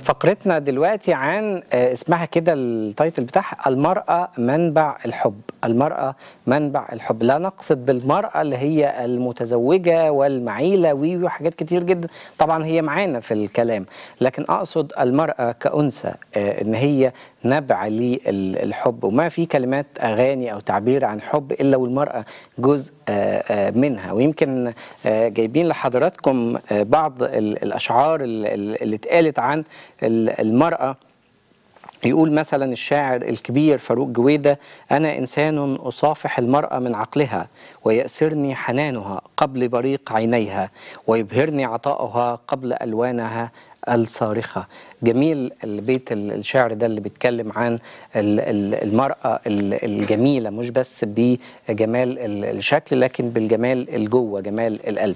فقرتنا دلوقتي عن آه، اسمها كده التايتل بتاعها المرأة منبع الحب المرأة منبع الحب لا نقصد بالمرأة اللي هي المتزوجة والمعيلة وي وحاجات كتير جدا طبعا هي معانا في الكلام لكن أقصد المرأة كأنثى آه، إن هي نبع للحب وما في كلمات أغاني أو تعبير عن حب إلا والمرأة جزء آه، آه، منها ويمكن آه، جايبين لحضراتكم آه، بعض ال- الأشعار ال- ال- اللي اتقالت عن ال- المرأة يقول مثلا الشاعر الكبير فاروق جويدة أنا إنسان أصافح المرأة من عقلها ويأسرني حنانها قبل بريق عينيها ويبهرني عطاؤها قبل ألوانها الصارخة جميل البيت ال- الشعر ده اللي بيتكلم عن ال- ال- المرأة ال- الجميلة مش بس بجمال ال- الشكل لكن بالجمال الجوه جمال القلب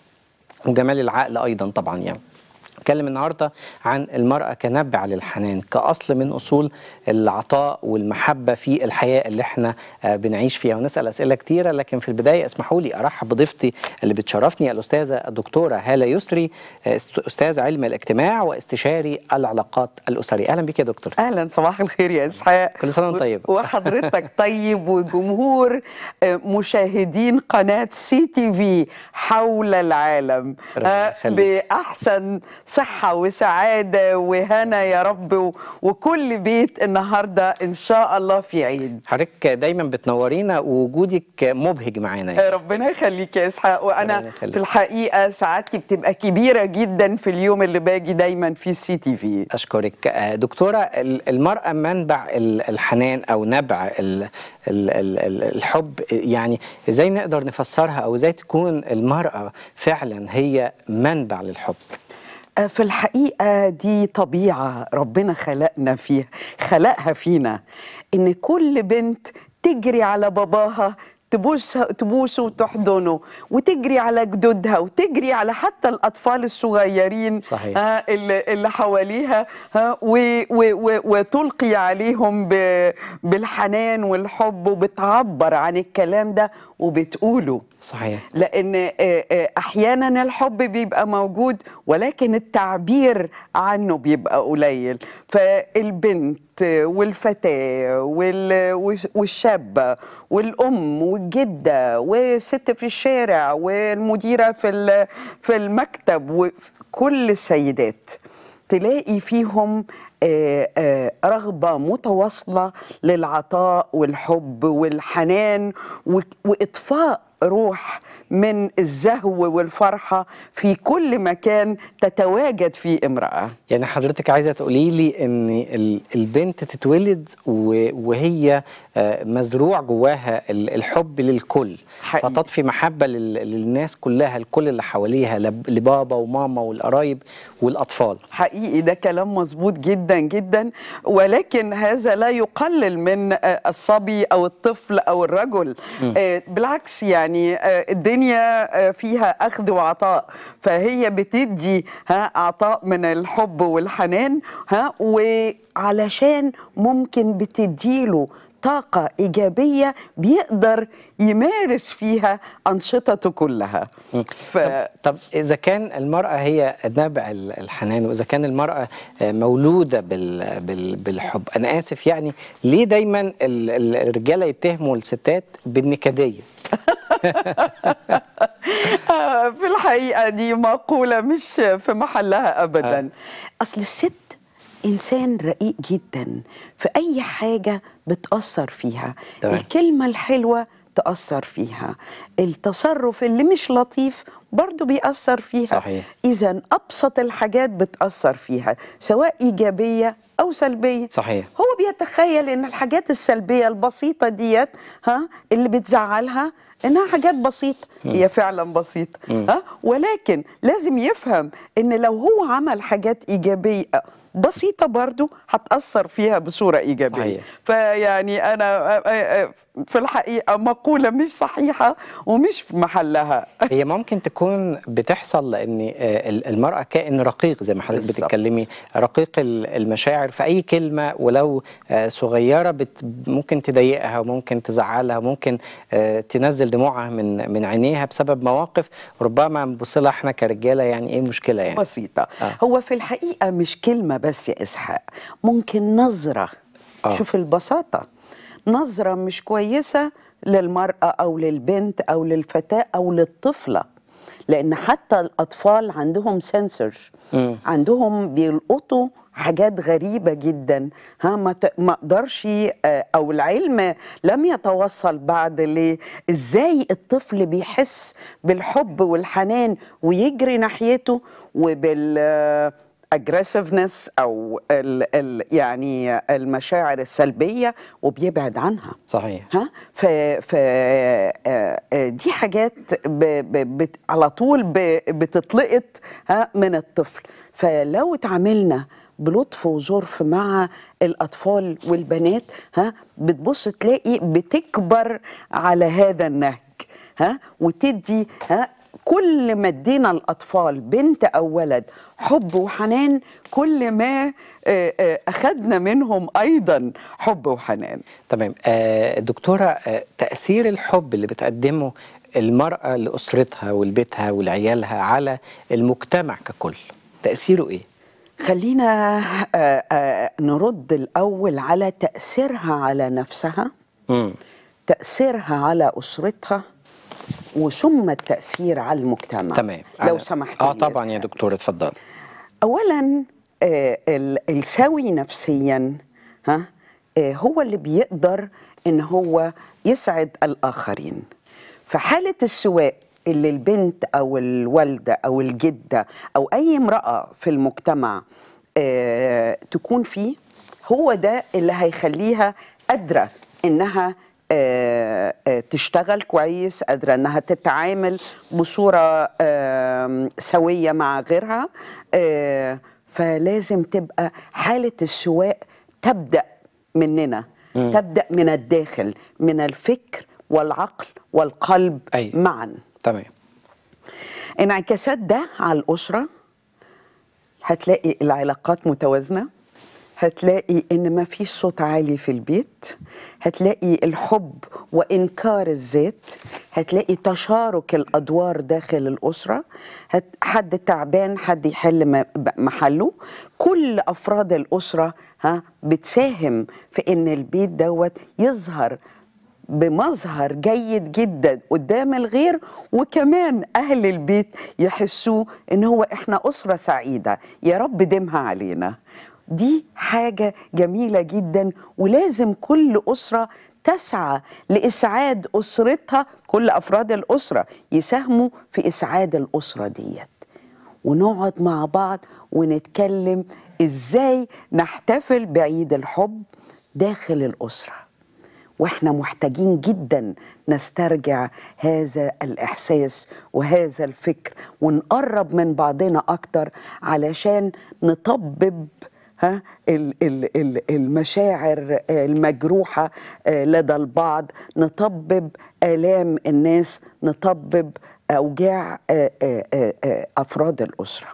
وجمال العقل ايضا طبعا يعني نتكلم النهارده عن المرأة كنبع للحنان كأصل من أصول العطاء والمحبة في الحياة اللي احنا آه، بنعيش فيها ونسأل أسئلة كتيرة لكن في البداية اسمحوا لي أرحب بضيفتي اللي بتشرفني الأستاذة الدكتورة هالة يسري آه، است- أستاذ علم الاجتماع واستشاري العلاقات الأسرية أهلا بك يا دكتور اهلا صباح الخير يا اسحاق كل سنة وأنت طيب. وحضرتك طيب وجمهور آه، مشاهدين قناه سي تي في حول العالم ربنا آه، يخليك. باحسن صحه وسعاده وهنا يا رب و- وكل بيت النهارده ان شاء الله في عيد حضرتك دايما بتنورينا ووجودك مبهج معانا يعني. آه، ربنا يخليك يا اسحاق وانا ربنا يخليك. في الحقيقه سعادتي بتبقى كبيره جدا في اليوم اللي باجي دايما في سي تي في أشكرك آه، دكتورة ال- المرأة منبع ال- الحنان أو نبع ال- ال- ال- ال- الحب يعني إزاي نقدر نفسرها أو إزاي تكون المرأة فعلا هي منبع للحب في الحقيقة دي طبيعة ربنا خلقنا فيها خلقها فينا إن كل بنت تجري على باباها تبوس تبوسه وتحضنه وتجري على جدودها وتجري على حتى الأطفال الصغيرين صحيح. ها اللي, اللي حواليها ها و و و وتلقي عليهم ب بالحنان والحب وبتعبر عن الكلام ده وبتقوله صحيح لان آه، آه، احيانا الحب بيبقى موجود ولكن التعبير عنه بيبقى قليل فالبنت والفتاه وال- والش- والشابه والام والجده والست في الشارع والمديره في ال- في المكتب وكل السيدات تلاقي فيهم آه، آه، رغبة متواصلة للعطاء والحب والحنان و- وإطفاء روح من الزهو والفرحة في كل مكان تتواجد فيه امرأة يعني حضرتك عايزة تقولي لي إن ال- البنت تتولد و- وهي آه، مزروع جواها ال- الحب للكل حقيقي. فتطفي محبة لل- للناس كلها الكل اللي حواليها لب- لبابا وماما والقرايب والأطفال حقيقي ده كلام مظبوط جدا جدا ولكن هذا لا يقلل من آه، الصبي او الطفل او الرجل آه، بالعكس يعني آه، الدنيا آه، فيها اخذ وعطاء فهي بتدي ها عطاء من الحب والحنان ها وعلشان ممكن بتديله طاقة إيجابية بيقدر يمارس فيها أنشطته كلها ف... طب, طب إذا كان المرأة هي نبع ال- الحنان وإذا كان المرأة آه، مولودة بال بال بالحب أنا آسف يعني ليه دايما ال- ال- الرجالة يتهموا الستات بالنكدية آه، في الحقيقة دي مقولة مش في محلها أبدا آه. أصل الست إنسان رقيق جدا في أي حاجة بتأثر فيها تمام. الكلمة الحلوة تأثر فيها التصرف اللي مش لطيف برضو بيأثر فيها صحيح. إذا أبسط الحاجات بتأثر فيها سواء إيجابية أو سلبية صحيح. هو بيتخيل ان الحاجات السلبيه البسيطه ديت ها اللي بتزعلها انها حاجات بسيطه هي فعلا بسيطه ها ولكن لازم يفهم ان لو هو عمل حاجات ايجابيه بسيطه برضو هتاثر فيها بصوره ايجابيه صحيح. فيعني انا آه، آه، آه، في الحقيقه مقوله مش صحيحه ومش في محلها هي ممكن تكون بتحصل لان آه، ال- المراه كائن رقيق زي ما حضرتك بالظبط. بتتكلمي رقيق ال- المشاعر في اي كلمه ولو آه، صغيره بت ممكن تضايقها وممكن تزعلها وممكن آه، تنزل دموعها من من عينيها بسبب مواقف ربما نبص لها احنا كرجاله يعني ايه مشكله يعني بسيطة آه. هو في الحقيقة مش كلمة بس يا إسحاق ممكن نظرة آه. شوف البساطة نظرة مش كويسة للمرأة أو للبنت أو للفتاة أو للطفلة لأن حتى الأطفال عندهم سنسور مم. عندهم بيلقطوا حاجات غريبة جدا ها ما ت- ما اقدرش آه، او العلم لم يتوصل بعد ل ازاي الطفل بيحس بالحب والحنان ويجري ناحيته وبال اجريسفنس او ال ال يعني المشاعر السلبيه وبيبعد عنها صحيح ها ف ف آه، آه، دي حاجات ب ب بت على طول ب بتتلقط ها من الطفل فلو اتعاملنا بلطف وظرف مع الاطفال والبنات ها بتبص تلاقي بتكبر على هذا النهج ها وتدي ها كل ما ادينا الاطفال بنت او ولد حب وحنان كل ما آه، آه، اخذنا منهم ايضا حب وحنان تمام آه دكتوره آه تاثير الحب اللي بتقدمه المراه لاسرتها ولبيتها ولعيالها على المجتمع ككل تاثيره ايه خلينا آه، آه، نرد الأول على تأثيرها على نفسها امم تأثيرها على أسرتها وثم التأثير على المجتمع تمام لو أنا- سمحت اه لي طبعا يا يا إسحاق. دكتور اتفضل اولا آه، ال- السوي نفسيا ها آه، هو اللي بيقدر ان هو يسعد الاخرين فحاله السواء اللي البنت او الوالده او الجده او اي امراه في المجتمع آه، تكون فيه هو ده اللي هيخليها قادره انها آه، آه، تشتغل كويس قادرة انها تتعامل بصورة آم، سوية مع غيرها آه، فلازم تبقى حالة السواء تبدأ مننا تبدأ من الداخل من الفكر والعقل والقلب أيوة. معا تمام انعكاسات ده على الأسرة هتلاقي العلاقات متوازنة هتلاقي ان ما فيش صوت عالي في البيت هتلاقي الحب وانكار الذات هتلاقي تشارك الادوار داخل الاسره هت حد تعبان حد يحل م- ب- محله كل افراد الاسره ها بتساهم في ان البيت دوت يظهر بمظهر جيد جدا قدام الغير وكمان اهل البيت يحسوا ان هو احنا اسره سعيده يا رب ديمها علينا دي حاجه جميله جدا ولازم كل اسره تسعى لاسعاد اسرتها كل افراد الاسره يساهموا في اسعاد الاسره ديت ونقعد مع بعض ونتكلم ازاي نحتفل بعيد الحب داخل الاسره واحنا محتاجين جدا نسترجع هذا الاحساس وهذا الفكر ونقرب من بعضنا اكتر علشان نطبب ها ال- ال- ال- المشاعر المجروحه آه، لدى البعض نطبب الام الناس نطبب اوجاع آه، آه، آه، آه، افراد الاسره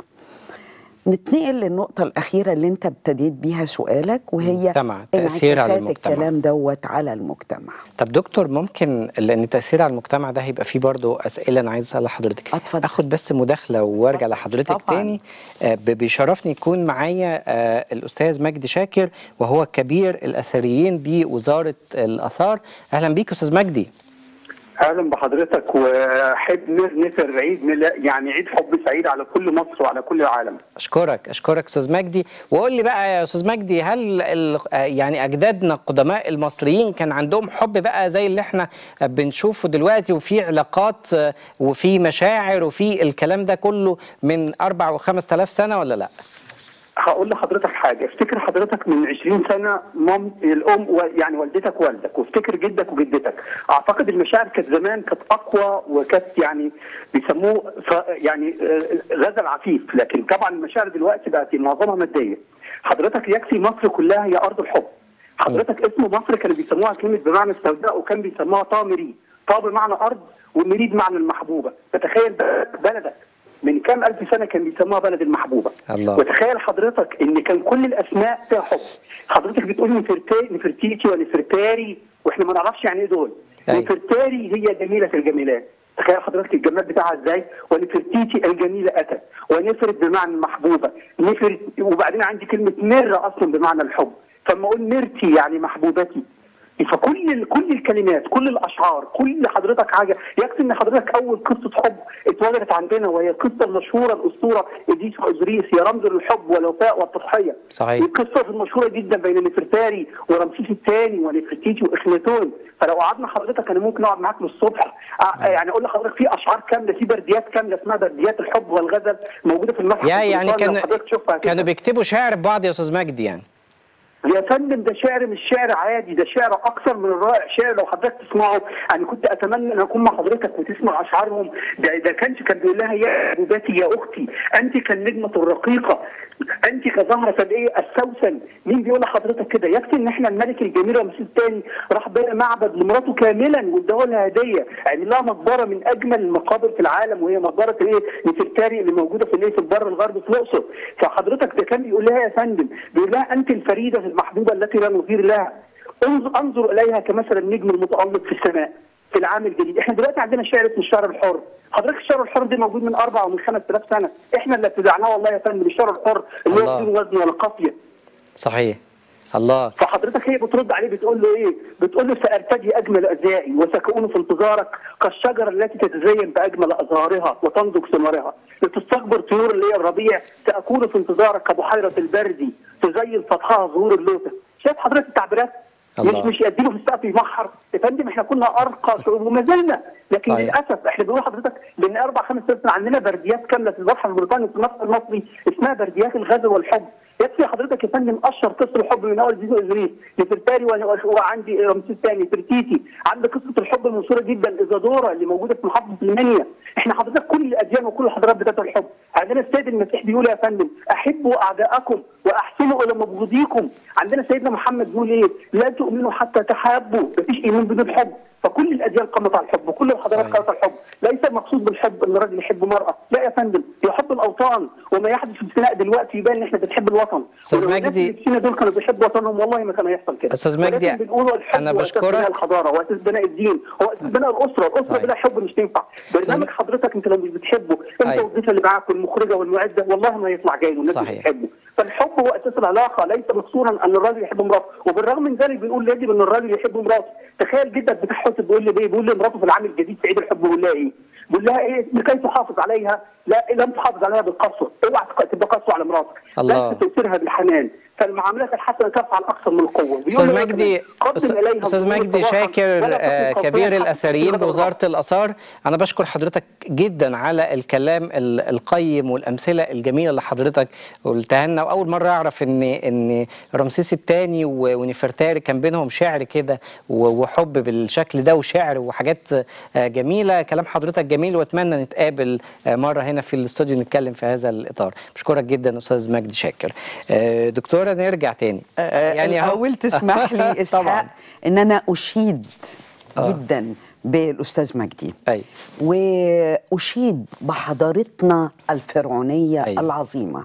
نتنقل للنقطة الأخيرة اللي أنت ابتديت بيها سؤالك وهي المجتمع، تأثير على انعكاسات المجتمع. الكلام دوت على المجتمع طب دكتور ممكن لان التاثير على المجتمع ده هيبقى فيه برضو اسئله انا عايز اسالها لحضرتك اتفضل. اخد بس مداخله وارجع لحضرتك طبعاً. تاني آه، ب- بيشرفني يكون معايا آه، الاستاذ مجدي شاكر وهو كبير الاثريين بوزاره الاثار اهلا بيك استاذ مجدي اهلا بحضرتك واحب نثر عيد ميلا- يعني عيد حب سعيد على كل مصر وعلى كل العالم اشكرك اشكرك استاذ مجدي وقول لي بقى يا استاذ مجدي هل ال- آه، يعني اجدادنا القدماء المصريين كان عندهم حب بقى زي اللي احنا بنشوفه دلوقتي وفي علاقات آه، وفي مشاعر وفي الكلام ده كله من اربع وخمس تلاف سنه ولا لا؟ هقول لحضرتك حاجه افتكر حضرتك من 20 سنه مام الام و- يعني والدتك والدك وافتكر جدك وجدتك اعتقد المشاعر كانت زمان كانت اقوى وكانت يعني بيسموه ف- يعني آه، غزل عفيف لكن طبعا المشاعر دلوقتي بقت معظمها ماديه حضرتك يكفي مصر كلها هي ارض الحب حضرتك اسم مصر كانوا بيسموها كلمه بمعنى السوداء وكان بيسموها طا مريد طا بمعنى ارض ومريد معنى المحبوبه فتخيل بقى بلدك من كام الف سنه كان بيسموها بلد المحبوبه الله. وتخيل حضرتك ان كان كل الاسماء فيها حب حضرتك بتقول نفرتي نفرتيتي ونفرتاري واحنا ما نعرفش يعني ايه دول أيوة. نفرتاري هي جميله الجميلات تخيل حضرتك الجمال بتاعها ازاي ونفرتيتي الجميله اتت ونفرت بمعنى المحبوبه نفرت وبعدين عندي كلمه مره اصلا بمعنى الحب فلما اقول مرتي يعني محبوبتي فكل كل الكلمات كل الاشعار كل حضرتك حاجه يكفي ان حضرتك اول قصه حب اتوجدت عندنا وهي القصه المشهوره الاسطوره اديس وازريس هي رمز للحب والوفاء والتضحيه صحيح. القصه المشهوره جدا بين نفرتاري ورمسيس الثاني ونفرتيتي واخناتون فلو قعدنا حضرتك انا ممكن اقعد معاك للصبح آه، يعني اقول لحضرتك في اشعار كامله في برديات كامله اسمها برديات الحب والغزل موجوده في المتحف يا يعني البريطاني، كان لو حضرتك تشوفها كده. كانوا بيكتبوا شعر ببعض يا استاذ مجدي يعني يا فندم ده شعر مش شعر عادي ده شعر اكثر من الرائع شعر لو حضرتك تسمعه يعني كنت اتمنى ان اكون مع حضرتك وتسمع اشعارهم ده ده كانش كان بيقول لها يا حبيبتي يا اختي انت كالنجمه الرقيقه انت كزهره الايه السوسن مين بيقول لحضرتك كده يكفي ان احنا الملك الجميل رمسيس الثاني راح بنى معبد لمراته كاملا واداه لها هديه عمل لها مقبره من اجمل المقابر في العالم وهي مقبره الايه نفرتاري اللي موجوده في الايه في البر الغربي في الاقصر فحضرتك ده كان بيقول لها يا فندم بيقول لها انت الفريده المحبوبه التي لا نظير لها انظر انظر اليها كمثل النجم المتالق في السماء في العام الجديد احنا دلوقتي عندنا شعر اسمه الشعر الحر حضرتك الشعر الحر ده موجود من اربع ومن 5000 سنه احنا اللي ابتدعناه والله يا فندم الشعر الحر اللي الله. هو بدون وزن ولا قافيه صحيح الله فحضرتك هي بترد عليه بتقول له ايه؟ بتقول له سارتدي اجمل ازيائي وسكون في انتظارك كالشجره التي تتزين باجمل ازهارها وتنضج ثمارها لتستكبر طيور اللي هي الربيع ساكون في انتظارك كبحيره البرد تزين سطحها ظهور اللوتس شايف حضرتك التعبيرات؟ الله. مش مش يديله في السقف يمحر يا فندم احنا كنا ارقى شعوب وما زلنا لكن صحيح. للاسف احنا بنقول لحضرتك بان اربع خمس سنين عندنا برديات كامله في البحر البريطاني في النصر المصري اسمها برديات الغزل والحب يكفي حضرتك يا فندم اشهر قصه الحب من اول زيزو ازريس لفرتاري وأنا- وعندي رمسيس الثاني فرتيتي عندي قصه الحب المشهوره جدا ازادورا اللي موجوده في محافظه المنيا احنا حضرتك كل الاديان وكل الحضارات بتاعت الحب عندنا السيد المسيح بيقول يا فندم احبوا اعداءكم واحسنوا الى مبغضيكم عندنا سيدنا محمد بيقول ايه لا تؤمنوا حتى تحابوا مفيش ايمان بدون حب فكل الاديان قامت على الحب وكل الحضارات صحيح. قامت على الحب ليس المقصود بالحب ان الراجل يحب مراه لا يا فندم يحب الاوطان وما يحدث في السيناء دلوقتي يبان ان احنا بنحب الوطن أستاذ ولو الناس مجدي- اللي في السيناء دول كانوا بيحبوا وطنهم والله ما كان هيحصل كده أستاذ مجدي، ولكن بنقول الحب أنا هو أساس بشكرك. بناء الحضاره واساس بناء الدين هو اساس بناء الاسره الاسره صحيح. بلا حب مش تنفع برنامج حضرتك انت لو مش بتحبه انت أيوة. والضيفه اللي معاك والمخرجه والمعده والله ما يطلع جاي والناس مش صحيح. بتحبه فالحب هو اساس العلاقه ليس مقصورا ان الراجل يحب مراته وبالرغم من ذلك بنقول يجب ان الراجل يحب مراته تخيل جدك بتاع حسن بيقول لي ايه بيقول لي مراته في العام الجديد في عيد الحب بيقول لها ايه بيقول لها ايه لكي تحافظ عليها لا لم تحافظ عليها بالقسوه اوعى تق- تبقى قسوه على مراتك الله. بس تؤثرها بالحنان فالمعاملات الحسنه تفعل اكثر من القوه بيقول استاذ لها مجدي كمان، قدم إليها استاذ الظهور مجدي صباحاً شاكر ولا تكن آه، قاسياً كبير حتى الاثريين تصير بوزاره الاثار انا بشكر حضرتك جدا على الكلام ال- القيم والامثله الجميله اللي حضرتك قلتها لنا واول مره اعرف ان ان رمسيس الثاني ونفرتاري كان بينهم شعر كده و- وحب بالشكل ده وشعر وحاجات آه، جميله كلام حضرتك جميل واتمنى نتقابل آه، مره هنا في الاستوديو نتكلم في هذا الاطار بشكرك جدا استاذ مجدي شاكر آه، دكتوره نرجع تاني يعني أهو- الاول تسمح لي طبعا اسحاق ان انا اشيد آه. جدا بالاستاذ مجدي أي. واشيد بحضارتنا الفرعونيه أيوة. العظيمه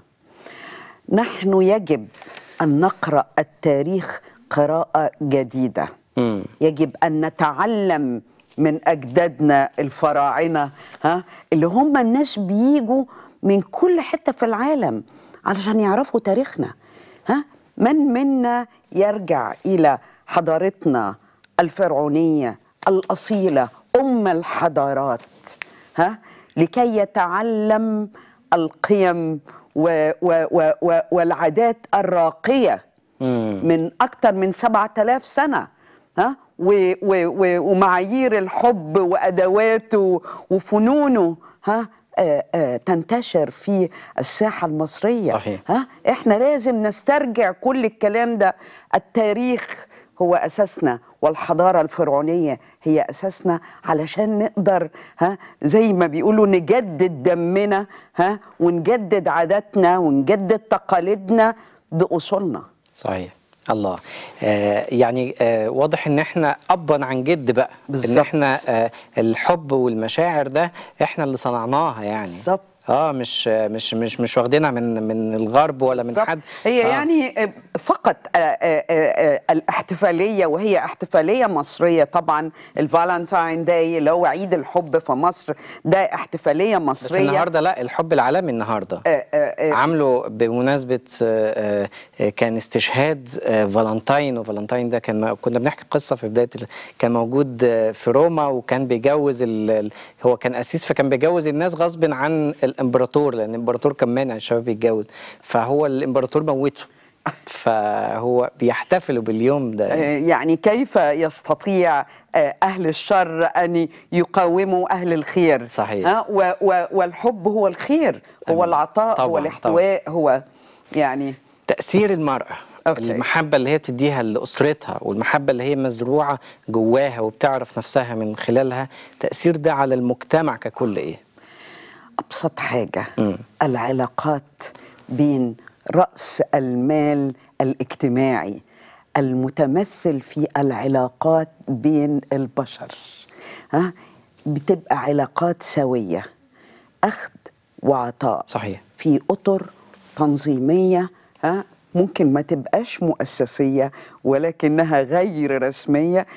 نحن يجب ان نقرا التاريخ قراءه جديده مم. يجب ان نتعلم من اجدادنا الفراعنه ها اللي هم الناس بيجوا من كل حته في العالم علشان يعرفوا تاريخنا ها من منا يرجع الى حضارتنا الفرعونيه الاصيله ام الحضارات ها لكي يتعلم القيم و و و و والعادات الراقيه من أكثر من سبعة آلاف سنة ها و و و ومعايير الحب وأدواته وفنونه ها آه آه تنتشر في الساحة المصرية صحيح. ها احنا لازم نسترجع كل الكلام ده التاريخ هو أساسنا والحضارة الفرعونية هي أساسنا علشان نقدر ها زي ما بيقولوا نجدد دمنا ها ونجدد عاداتنا ونجدد تقاليدنا بأصولنا صحيح الله آه يعني آه واضح ان احنا ابا عن جد بقى ان بالظبط. احنا آه الحب والمشاعر ده احنا اللي صنعناها يعني بالظبط اه مش مش مش مش واخدينها من من الغرب ولا من بالظبط. حد هي آه. يعني آه، فقط آه، آه، آه، الاحتفاليه وهي احتفاليه مصريه طبعا الفالنتاين داي اللي هو عيد الحب في مصر ده احتفاليه بس مصريه النهارده لا الحب العالمي النهارده آه، آه، آه. عامله بمناسبه آه، آه، كان استشهاد آه، فالنتاين وفالنتاين ده كان كنا بنحكي قصه في بدايه ال- كان موجود آه، في روما وكان بيجوز ال... ال- هو كان قسيس فكان بيجوز الناس غصب عن الامبراطور لان الامبراطور كان مانع الشباب يتجوز فهو الامبراطور موته فهو بيحتفلوا باليوم ده آه، يعني كيف يستطيع آه، أهل الشر أن يقاوموا أهل الخير صحيح. ها؟ و- و- والحب هو الخير هو أمين. العطاء هو طبعاً، الاحتواء هو يعني تأثير المرأة أوكي. المحبة اللي هي بتديها لأسرتها والمحبة اللي هي مزروعة جواها وبتعرف نفسها من خلالها تأثير ده على المجتمع ككل إيه؟ أبسط حاجة العلاقات بين رأس المال الاجتماعي المتمثل في العلاقات بين البشر ها بتبقى علاقات سوية أخذ وعطاء صحيح. في أطر تنظيمية ها ممكن ما تبقاش مؤسسية ولكنها غير رسمية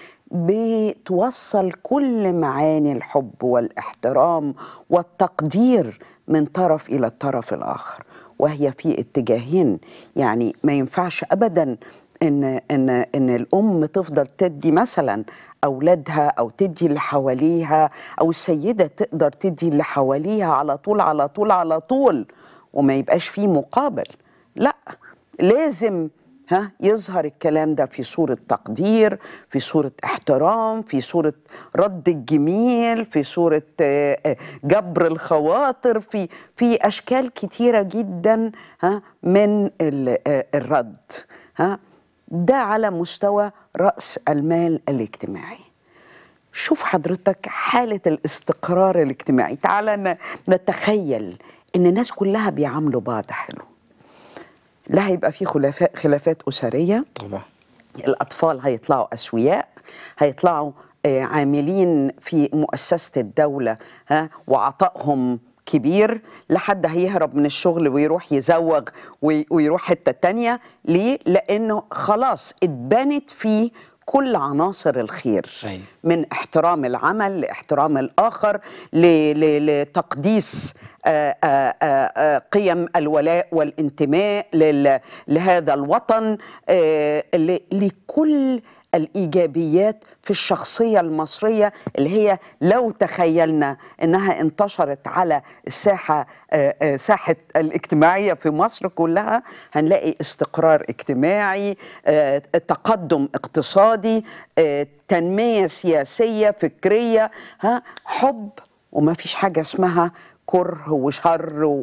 بتوصل كل معاني الحب والاحترام والتقدير من طرف إلى الطرف الآخر وهي في اتجاهين يعني ما ينفعش أبدا ان ان ان الام تفضل تدي مثلا اولادها او تدي اللي حواليها او السيده تقدر تدي اللي حواليها على طول على طول على طول وما يبقاش فيه مقابل لا لازم ها يظهر الكلام ده في صورة تقدير في صورة احترام في صورة رد الجميل في صورة آه، آه، جبر الخواطر في في أشكال كتيرة جدا ها من ال- آه، الرد ها ده على مستوى رأس المال الاجتماعي شوف حضرتك حالة الاستقرار الاجتماعي تعال ن- نتخيل ان الناس كلها بيعاملوا بعض حلو لا هيبقى في خلافات خلافات أسرية طبعا الأطفال هيطلعوا أسوياء هيطلعوا آه، عاملين في مؤسسة الدولة ها وعطائهم كبير لحد هيهرب من الشغل ويروح يزوغ وي- ويروح حتة تانية ليه؟ لأنه خلاص اتبنت فيه كل عناصر الخير أيوة. من احترام العمل لاحترام الآخر ل- ل- لتقديس آه، آه، آه، آه، قيم الولاء والانتماء لل- لهذا الوطن آه، ل- لكل الإيجابيات في الشخصية المصرية اللي هي لو تخيلنا أنها انتشرت على الساحة آه، آه، ساحة الاجتماعية في مصر كلها هنلاقي استقرار اجتماعي آه، تقدم اقتصادي آه، تنمية سياسية فكرية ها حب وما فيش حاجة اسمها كره وشر و...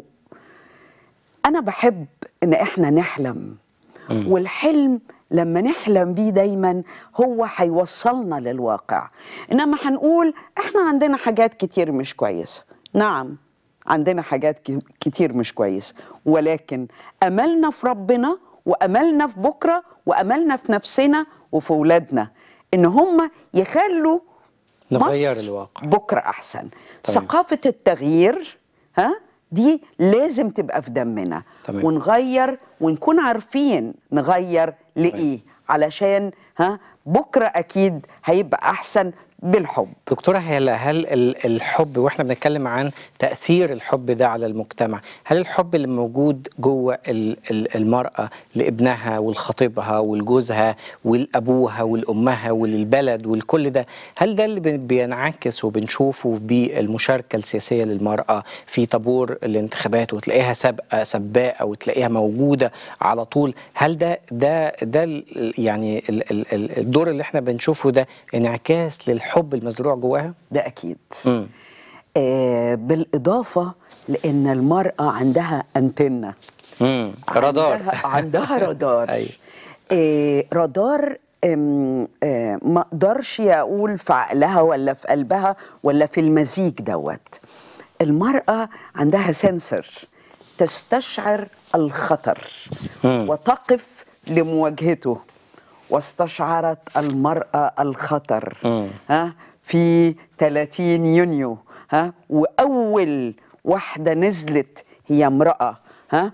أنا بحب إن إحنا نحلم والحلم لما نحلم بيه دايما هو هيوصلنا للواقع إنما هنقول إحنا عندنا حاجات كتير مش كويسة نعم عندنا حاجات ك- كتير مش كويسة ولكن أملنا في ربنا وأملنا في بكرة وأملنا في نفسنا وفي ولادنا إن هم يخلوا نغير مصر الواقع. بكرة أحسن تمام. ثقافة التغيير ها دي لازم تبقى في دمنا تمام. ونغير ونكون عارفين نغير لإيه علشان ها بكرة أكيد هيبقى أحسن بالحب دكتورة هلا هل ال- الحب واحنا بنتكلم عن تأثير الحب ده على المجتمع هل الحب اللي موجود جوه ال- ال- المرأة لابنها ولخطيبها ولجوزها ولأبوها ولأمها وللبلد والكل ده هل ده اللي بي- بينعكس وبنشوفه بالمشاركة السياسية للمرأة في طابور الانتخابات وتلاقيها سابقة سباقة وتلاقيها موجودة على طول هل ده ده ده ال- يعني ال- ال- ال- الدور اللي احنا بنشوفه ده انعكاس للحب المزروع جواها؟ ده أكيد مم. آه بالإضافة لأن المرأة عندها أنتنة امم رادار عندها, عندها رادار أيوة. آه رادار آم، آه ما اقدرش اقول في عقلها ولا في قلبها ولا في المزيج دوت المرأة عندها سنسر تستشعر الخطر مم. وتقف لمواجهته واستشعرت المرأة الخطر مم. ها في 30 يونيو ها وأول واحدة نزلت هي امرأة ها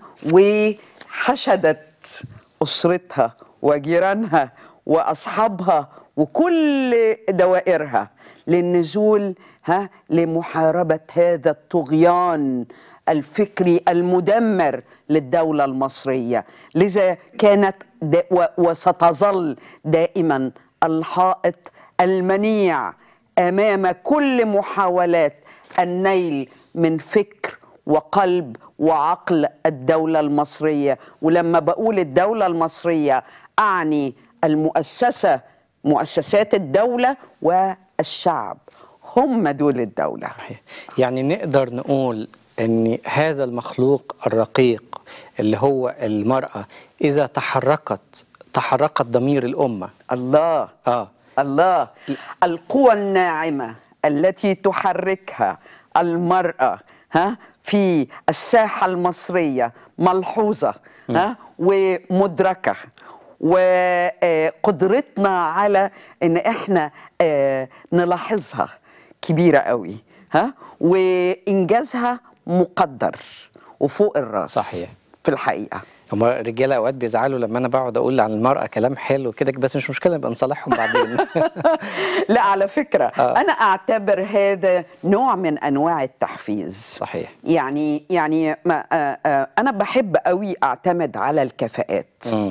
وحشدت أسرتها وجيرانها وأصحابها وكل دوائرها للنزول ها لمحاربة هذا الطغيان الفكري المدمر للدولة المصرية لذا كانت دا و- وستظل دائما الحائط المنيع امام كل محاولات النيل من فكر وقلب وعقل الدوله المصريه ولما بقول الدوله المصريه اعني المؤسسه مؤسسات الدوله والشعب هم دول الدوله يعني نقدر نقول ان هذا المخلوق الرقيق اللي هو المرأة إذا تحركت تحركت ضمير الأمة الله آه الله القوى الناعمة التي تحركها المرأة ها في الساحة المصرية ملحوظة ها ومدركة وقدرتنا على ان احنا آه، نلاحظها كبيرة قوي ها وانجازها مقدر وفوق الراس صحيح. في الحقيقة هما الرجاله اوقات بيزعلوا لما انا بقعد اقول عن المراه كلام حلو كده بس مش مشكله نبقى نصالحهم بعدين لا على فكرة آه. أنا أعتبر هذا نوع من أنواع التحفيز صحيح. يعني يعني ما آه آه أنا بحب قوي أعتمد على الكفاءات مم.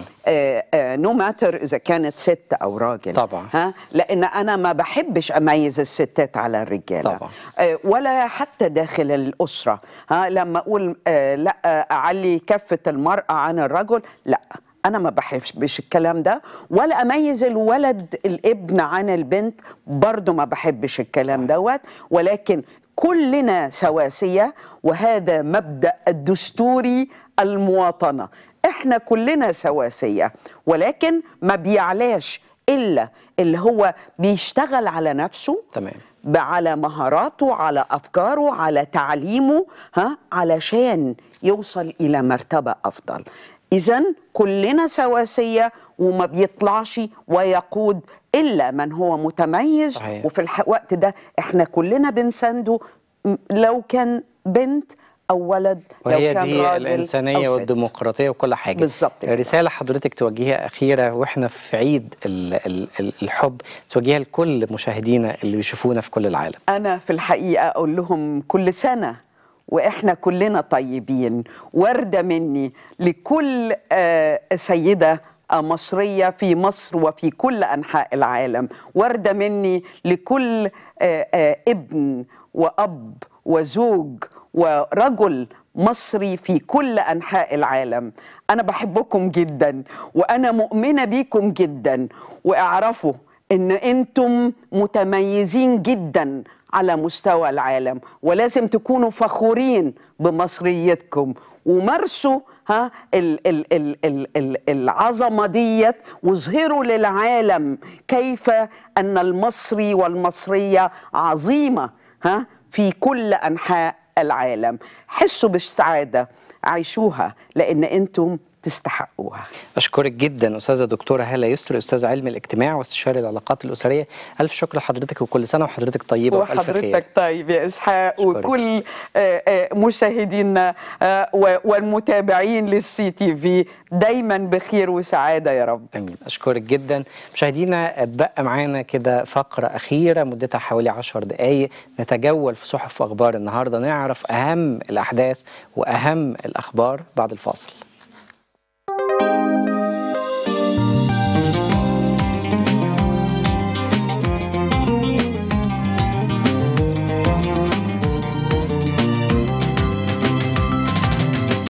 نو ماتر إذا كانت ست أو راجل طبعا. ها لأن أنا ما بحبش أميز الستات على الرجالة طبعا. آه، ولا حتى داخل الأسرة ها لما أقول آه، لا آه، أعلي كفة المرأة عن الرجل لا أنا ما بحبش الكلام ده ولا أميز الولد الابن عن البنت برضو ما بحبش الكلام دوت ولكن كلنا سواسية وهذا مبدأ الدستوري المواطنة احنا كلنا سواسية ولكن ما بيعلاش إلا اللي هو بيشتغل على نفسه تمام. ب- على مهاراته على افكاره على تعليمه ها علشان يوصل الى مرتبه افضل اذا كلنا سواسيه وما بيطلعش ويقود الا من هو متميز صحيح. وفي الوقت ده احنا كلنا بنسنده م- لو كان بنت او ولد لو وهي كان دي راجل الإنسانية أو ست. والديمقراطية وكل حاجة بالظبط كده. رسالة حضرتك توجهيها أخيرة وإحنا في عيد ال ال ال الحب توجهيها لكل مشاهدينا اللي بيشوفونا في كل العالم أنا في الحقيقة أقول لهم كل سنة وإحنا كلنا طيبين وردة مني لكل آه، سيدة آه، مصرية في مصر وفي كل أنحاء العالم وردة مني لكل آه، آه، ابن وأب وزوج ورجل مصري في كل أنحاء العالم أنا بحبكم جدا وأنا مؤمنة بيكم جدا واعرفوا ان انتم متميزين جدا على مستوى العالم ولازم تكونوا فخورين بمصريتكم ومارسوا ها ال ال ال ال ال العظمه ديت واظهروا للعالم كيف ان المصري والمصريه عظيمه ها في كل انحاء العالم حسوا بالسعاده عيشوها لان انتم تستحقوها أشكرك جدا أستاذة دكتورة هالة يسر أستاذ علم الاجتماع واستشاري العلاقات الأسرية ألف شكر لحضرتك وكل سنة وحضرتك طيبة وألف خير وحضرتك طيب يا اسحاق أشكرك. وكل آه، آه، مشاهدينا آه، و- والمتابعين للسي تي في دايما بخير وسعاده يا رب امين اشكرك جدا مشاهدينا بقى معانا كده فقره اخيره مدتها حوالي 10 دقائق نتجول في صحف واخبار النهارده نعرف اهم الاحداث واهم الاخبار بعد الفاصل